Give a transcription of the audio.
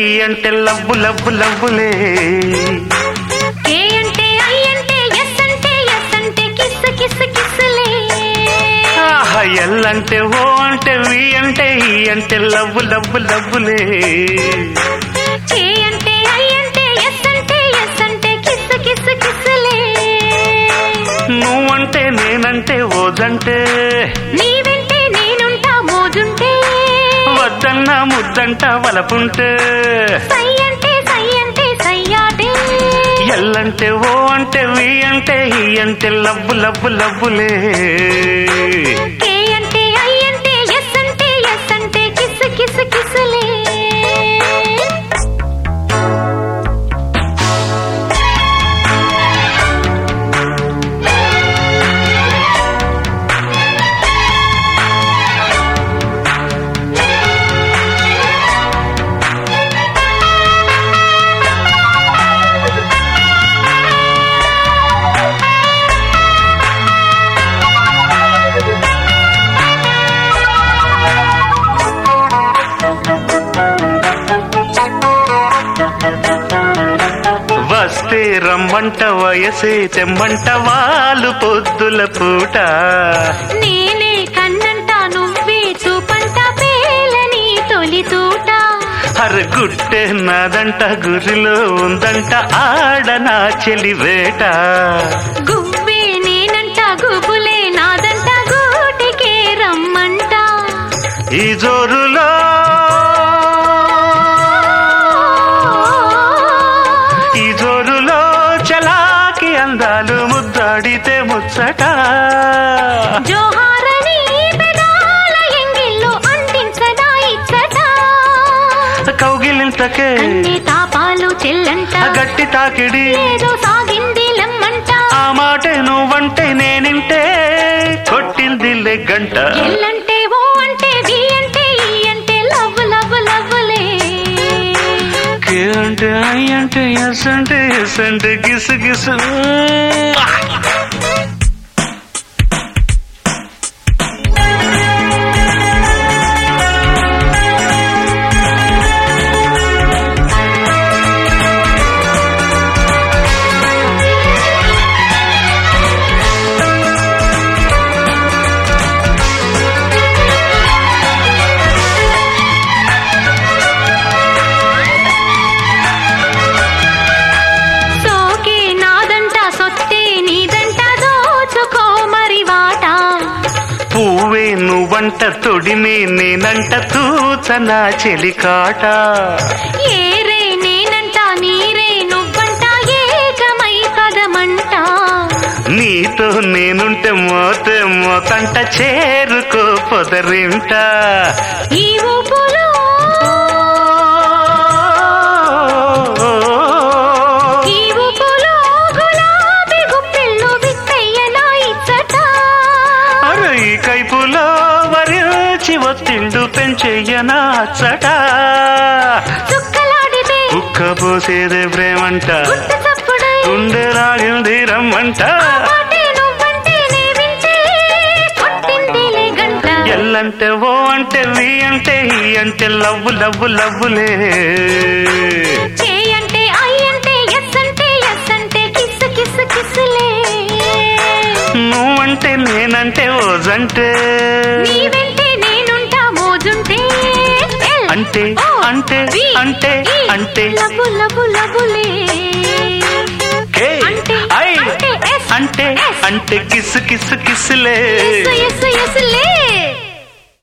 ఈ అంటే love love లవ్వులే కే అంటే ఐ అంటే ఎస్ అంటే ఎస్ అంటే కిస్ కిస్ కిస్లే ఆహా ఎల్ అంటే ఓ అంటే వి అంటే ఈ అంటే లవ్వు లవ్వు లవ్వులే కే అంటే ఐ అంటే ఎస్ అంటే ఎస్ అంటే కిస్ కిస్ కిస్లే నువ్వంటే నేనంటే ఓదంటే నీ వెంటే నేనుంటా మోజుంటే వద్దన్న ముద్దంట వలపుంటే సై అంటే సై అంటే సయ్యాటే ఎల్లంటే ఓ అంటే వి అంటే ఈ అంటే లవ్వు లవ్వు లవ్వులే కే అంటే ఐ అంటే ఎస్ అంటే ఎస్ అంటే కిస్ కిస్ కిస్లే వస్తే రమ్మంట వయసే తెమ్మంట వాళ్ళు పొద్దుల పూట నేనే కన్నంట నువ్వే చూపంట పేలని తొలి తూట అర గుట్టే నాదంట గురిలో ఉందంట ఆడ నా చెలి వేట గువ్వే నేనంట గుబులే నాదంట గూటికే రమ్మంట ఈ జోరులో ఈ జోరులో చలాకి అందాలు ముద్దాడితే ముచ్చట జోహారని పెదాల ఎంగిల్లో అందించదా ఇచ్చట కౌగిలింతకే కన్నే తాపాలు చెల్లంట ఆ గట్టి తాకిడి ఏదో సాగింది లమ్మంట ఆ మాట నువ్వంటే నేనింటే కొట్టింది గంట ఎల్లంటే ఓ అంటే వి అంటే ఈ అంటే లవ్ లవ్ లవ్లే కే అంటే ఐ అంటే ఎస్ అంటే ఎస్ అంటే గిసు గిసు సోకే నాదంట సొత్తే నీదంట దోచుకో మరి వాట పువ్వే నువ్వంట తొడిమే నేనంట తూచన చెలికాట ఏరే నేనంట నీరే నువ్వంట ఏకమై పదమంట నీతో నేనుంటే మోతే మోతంట చేరుకో పొదరింట ఈ ఊపులో ఈ ఊపులో గులాబీ గుప్పిళ్ళు విత్తయ్యనా ఇచ్చట అరే ఈ కైపులో వరించి ఒత్తిండు పెంచెయ్యనా అచ్చట చుక్కలాడితే కుక్క పోసేదే ప్రేమంట గుట్ట చప్పుడై గుండె రాగింది రమ్మంట పాటే నువ్వంటే నే వింటే కొట్టిందిలే గంట ఎల్లంటే ఓ అంటే వి అంటే ఈ అంటే లవ్వు లవ్వు లవ్వులే చే అంటే ఐ అంటే ఎస్ అంటే ఎస్ అంటే కిస్ కిస్ కిస్లే నువ్వంటే నేనంటే ఓజంటే నీ వెంటే నేనుంటా మోజుంటే ఎల్ అంటే ఓ అంటే వి అంటే ఈ అంటే లబు లబు లబులే కే అంటే ఐ అంటే ఎస్ అంటే ఎస్ అంటే కిస్ కిస్ కిస్లే ఎస్ ఎస్ ఎస్లే